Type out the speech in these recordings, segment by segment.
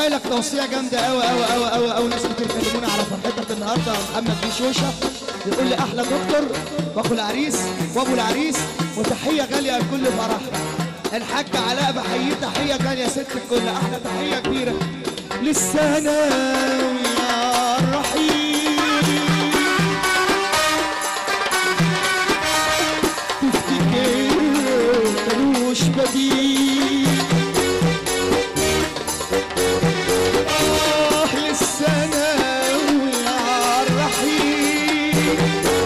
توصي لك توصيه جامده قوي قوي قوي قوي قوي ناس كتير كلمونا على فرحتك النهارده محمد بيه شوشه بيقول لي احلى دكتور واخو العريس وابو العريس وتحيه غاليه لكل فرح الحاج علاء بحييه تحيه غاليه يا ست الكل احلى تحيه كبيره للسنه يا الرحيم تفتكر ملوش بديل آه للسنة ويا الرحيم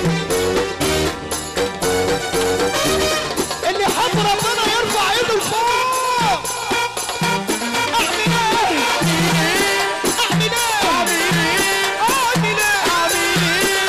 اللي حب ربنا يرفع ايده لفوق اعمل ايه اعمل ايه اعمل ايه اعمل ايه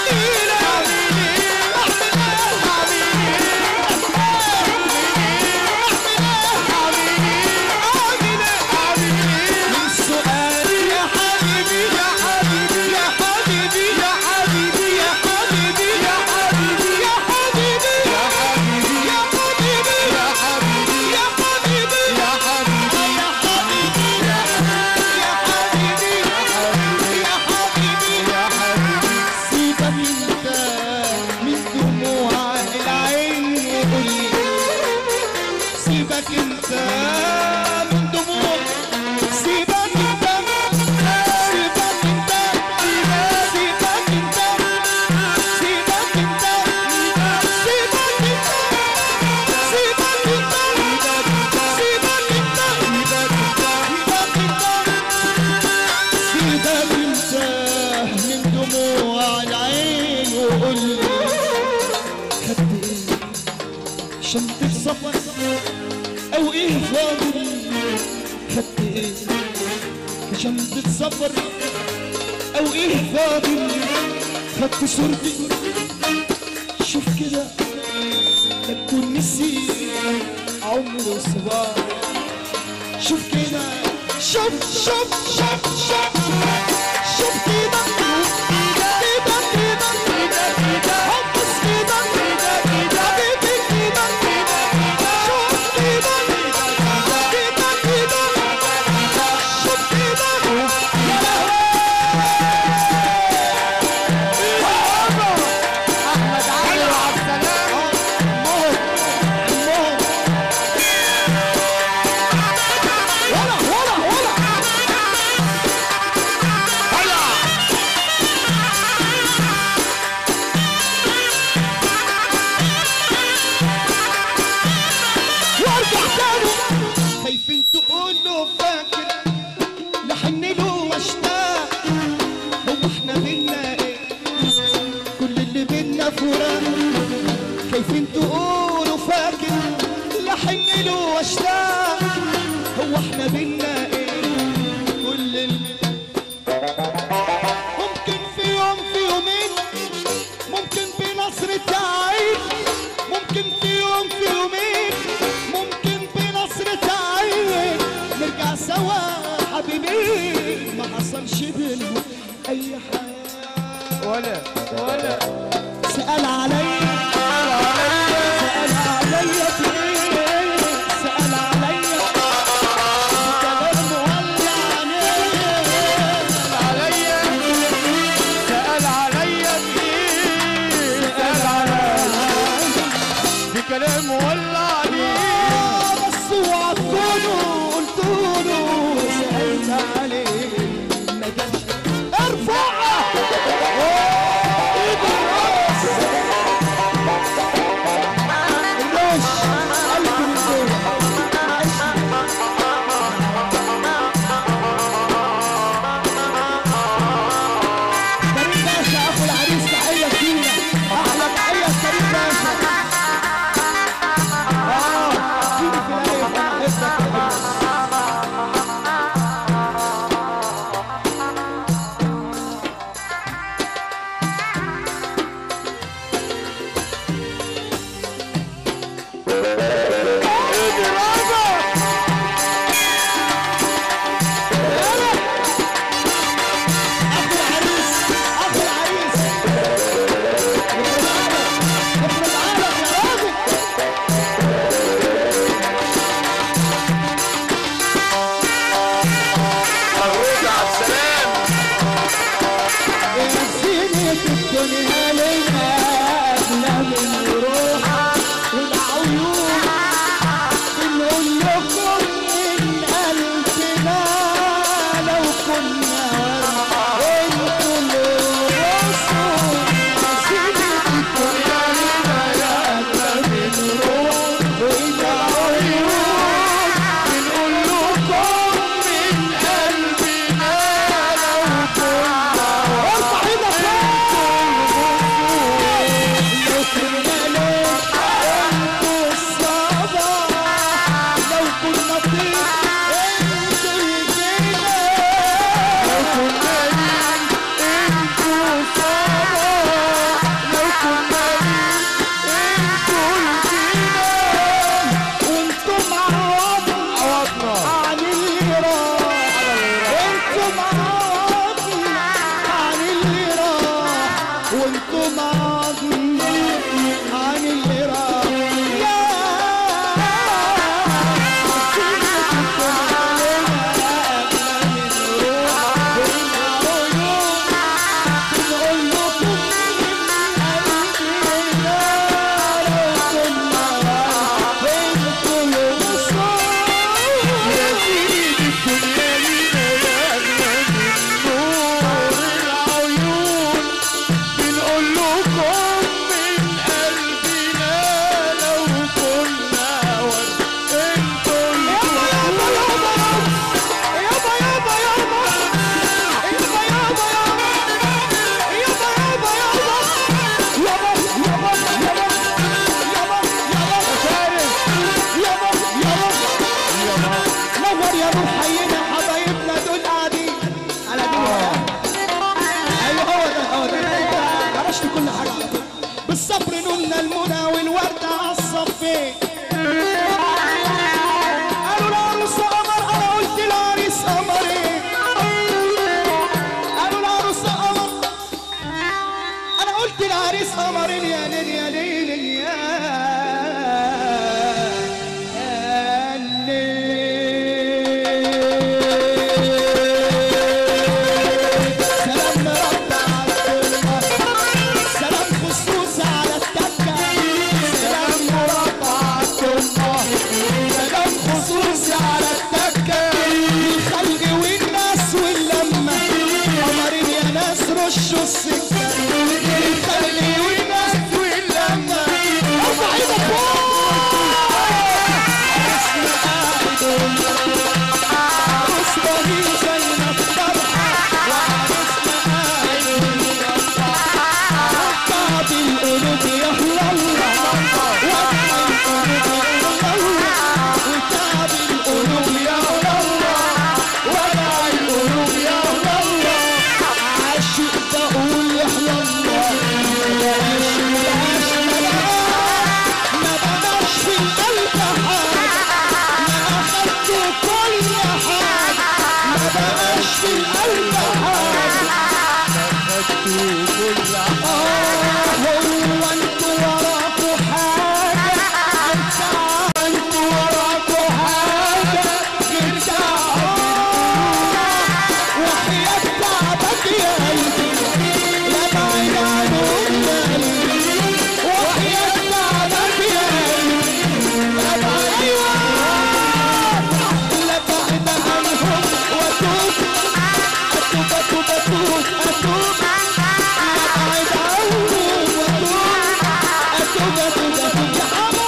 من سؤال يا حبيبي يا حبيبي يا حبيبي يا حبيبي يا حبيبي يا حبيبي يا حبيبي يا حبيبي يا حبيبي يا حبيبي يا حبيبي يا حبيبي يا حبيبي يا حبيبي يا حبيبي يا حبيبي يا حبيبي سيبك انت من دموع العين وقول لي سيبك انت من دموع سيبك انت سيبك انت سيبك انت سيبك انت سيبك انت سيبك انت سيبك انت سيبك انت من دموع العين وقول لي خدت ايه شنطة سفر او ايه فاضل خدت ايه شنطة سفر او ايه فاضل خدت صورتي شوف كده لا تكون نسي عمره صباح شوف كده شوف شوف شوف شوف شوف كده كده كده كده كده هبص كده كده كده حبيبي كده كده شوف كده كده كده شوف كده يا لهوي احمد علي وعبد السلام عمهم عمهم ولا ولا ولا هلا وارجع تاني خايفين تقولوا فاكر لحن له واشتاق هو احنا بينا ايه كل اللي بينا فراق خايفين تقولوا فاكر لحن له واشتاق هو احنا بينا ايه كل اللي ممكن في يوم في يومين ممكن بنظرة عين ممكن في يوم في يومين ممكن بنظرة عين نرجع سوا حبيبين ما حصلش بينهم اي حاجة ولا ولا سأل عليا سأل عليا في ايه سأل عليا كلام ولع عينيه عليا سأل عليا كتير سأل عليا بكلام ولا عليه بس اوعى تكونوا قلتوا له سألت عليه ما جاش ارفع ايد الراس كنا انتوا الرسل نسيتكم يا ليلة من روح وإلى عيون بنقول لكم من قلبنا لو كنا ارفع ايدك لو كنا ليل انتوا الصباح لو كنا طير انتوا الجنة لو كنا مين انتوا صباح لو كنا مين انتوا الجنان وانتم عوضنا عوضنا عن اللي راح وانتم عوضنا عن اللي راح وانتم عوضنا عن اللي راح يا سيدكم علينا أغلى من روح وإلى عيون بنقول لكم من قلبنا لو كنا انتوا الوصول يا سيدي الدنيا لينا يا أغلى من نور العيون بنقول لكم من قلبنا لو كنا ورد انتوا يابا يابا يابا يابا يابا يابا يابا يابا يابا يابا يابا يابا يابا يابا نور يا نور حينا حبايبنا دول قاعدين على دول ايوه هو ده هو ده عرشت كل حاجه على طول. بالصبر نلنا المنى والورد على الصفين قالوا العروس قمر انا قلت العريس قمرين قالوا العروس قمر انا قلت العريس قمرين يا ليل يا ليل يا يا ليل سلام رب على الكل سلام خصوص على التكة سلام رب على الكل سلام خصوص على التكة الخلق والناس واللمة قمرين يا ناس رشوا السكة الخلق والناس واللمة ارفع ايدك فوق اسم قاعد عروس بهي زي ما الطرحة وعروسنا قاعد وقع بالقلوب يا الله وقع القلوب يا الله وقع بالقلوب يا الله وقع القلوب يا الله عاشق بقول يا الله بلاش بلاش بلاش ما بلاش في القلب حاجة ما أخدت كل حاجة ما بقاش في القلب حاجة خدتوا كل آه هو انتوا وراكوا حاجة انتوا وراكوا حاجة غير تعبان وحياة تعبك يا قلبي لا بعيد عنهم قلبي وحياة تعبك يا قلبي لا بعيد لا بعيد عنهم واتوب اتوب اتوب اتوب اتوب ابعد عنهم واتوب اتوب اتوب اتوب يا حمار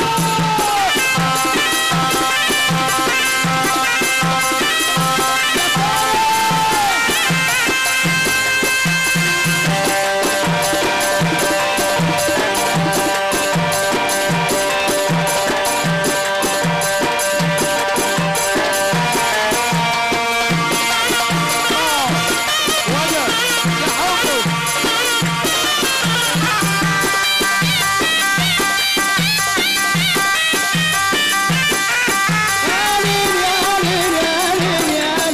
وجب يا حافظ يا ليل يا ليل يا ليل يا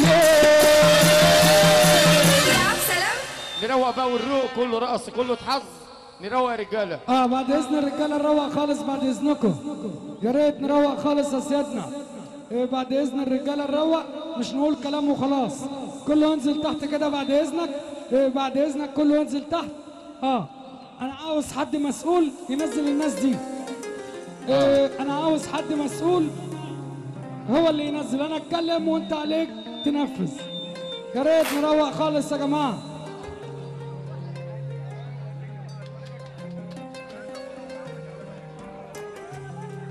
ليل عبد سلام نروق بقى والروق كله رقص كله اتحظ نروق يا رجاله اه بعد اذن الرجاله نروق خالص بعد اذنكم يا ريت نروق خالص يا سيادنا إيه بعد اذن الرجاله نروق مش نقول كلام وخلاص كله ينزل تحت كده بعد اذنك إيه بعد اذنك كله ينزل تحت اه انا عاوز حد مسؤول ينزل الناس دي إيه انا عاوز حد مسؤول هو اللي ينزل انا اتكلم وانت عليك تنفذ يا ريت نروق خالص يا جماعه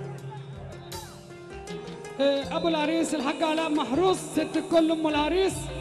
إيه، ابو العريس الحاج علاء محروس ست الكل ام العريس